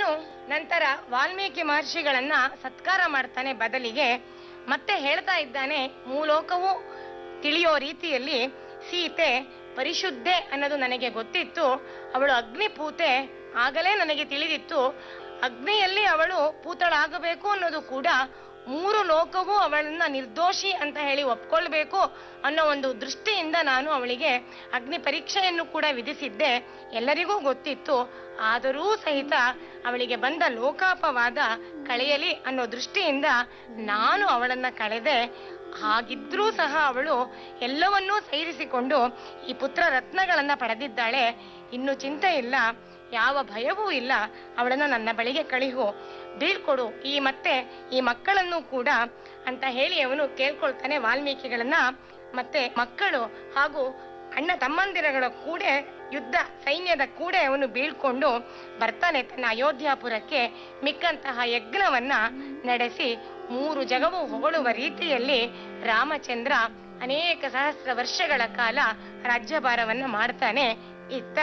ನಂತರ ವಾಲ್ಮೀಕಿ ಮಹರ್ಷಿಗಳನ್ನ ಸತ್ಕಾರ ಮಾಡ್ತಾನೆ ಬದಲಿಗೆ ಮತ್ತೆ ಹೇಳ್ತಾ ಇದ್ದಾನೆ ಮೂಲೋಕವು ತಿಳಿಯೋ ರೀತಿಯಲ್ಲಿ ಸೀತೆ ಪರಿಶುದ್ಧೆ ಅನ್ನೋದು ನನಗೆ ಗೊತ್ತಿತ್ತು ಅವಳು ಅಗ್ನಿಪೂತೆ ಆಗಲೇ ನನಗೆ ತಿಳಿದಿತ್ತು ಅಗ್ನಿಯಲ್ಲಿ ಅವಳು ಪೂತಳಾಗಬೇಕು ಅನ್ನೋದು ಕೂಡ ಮೂರು ಲೋಕವೂ ಅವಳನ್ನ ನಿರ್ದೋಷಿ ಅಂತ ಹೇಳಿ ಒಪ್ಕೊಳ್ಬೇಕು ಅನ್ನೋ ಒಂದು ದೃಷ್ಟಿಯಿಂದ ನಾನು ಅವಳಿಗೆ ಅಗ್ನಿ ಪರೀಕ್ಷೆಯನ್ನು ಕೂಡ ವಿಧಿಸಿದ್ದೆ ಎಲ್ಲರಿಗೂ ಗೊತ್ತಿತ್ತು ಆದರೂ ಸಹಿತ ಅವಳಿಗೆ ಬಂದ ಲೋಕಾಪವಾದ ಕಳೆಯಲಿ ಅನ್ನೋ ದೃಷ್ಟಿಯಿಂದ ನಾನು ಅವಳನ್ನ ಕಳೆದೆ ಹಾಗಿದ್ರೂ ಸಹ ಅವಳು ಎಲ್ಲವನ್ನೂ ಸೇರಿಸಿಕೊಂಡು ಈ ಪುತ್ರ ರತ್ನಗಳನ್ನ ಪಡೆದಿದ್ದಾಳೆ ಇನ್ನು ಚಿಂತೆ ಇಲ್ಲ ಯಾವ ಭಯವೂ ಇಲ್ಲ ಅವಳನ್ನ ನನ್ನ ಬಳಿಗೆ ಕಳಿಹು ಬೀಳ್ಕೊಡು ಈ ಮತ್ತೆ ಈ ಮಕ್ಕಳನ್ನು ಕೂಡ ಅಂತ ಹೇಳಿ ಅವನು ಕೇಳ್ಕೊಳ್ತಾನೆ ವಾಲ್ಮೀಕಿಗಳನ್ನ ಮತ್ತೆ ಮಕ್ಕಳು ಹಾಗೂ ಅಣ್ಣ ತಮ್ಮಂದಿರಗಳ ಕೂಡೆ ಯುದ್ಧ ಸೈನ್ಯದ ಕೂಡೆ ಅವನು ಬೀಳ್ಕೊಂಡು ಬರ್ತಾನೆ ತನ್ನ ಅಯೋಧ್ಯಾಪುರಕ್ಕೆ ಮಿಕ್ಕಂತಹ ಯಜ್ಞವನ್ನ ನಡೆಸಿ ಮೂರು ಜಗವು ಹೊಗಳುವ ರೀತಿಯಲ್ಲಿ ರಾಮಚಂದ್ರ ಅನೇಕ ಸಹಸ್ರ ವರ್ಷಗಳ ಕಾಲ ರಾಜ್ಯಭಾರವನ್ನ ಮಾಡ್ತಾನೆ ಇತ್ತ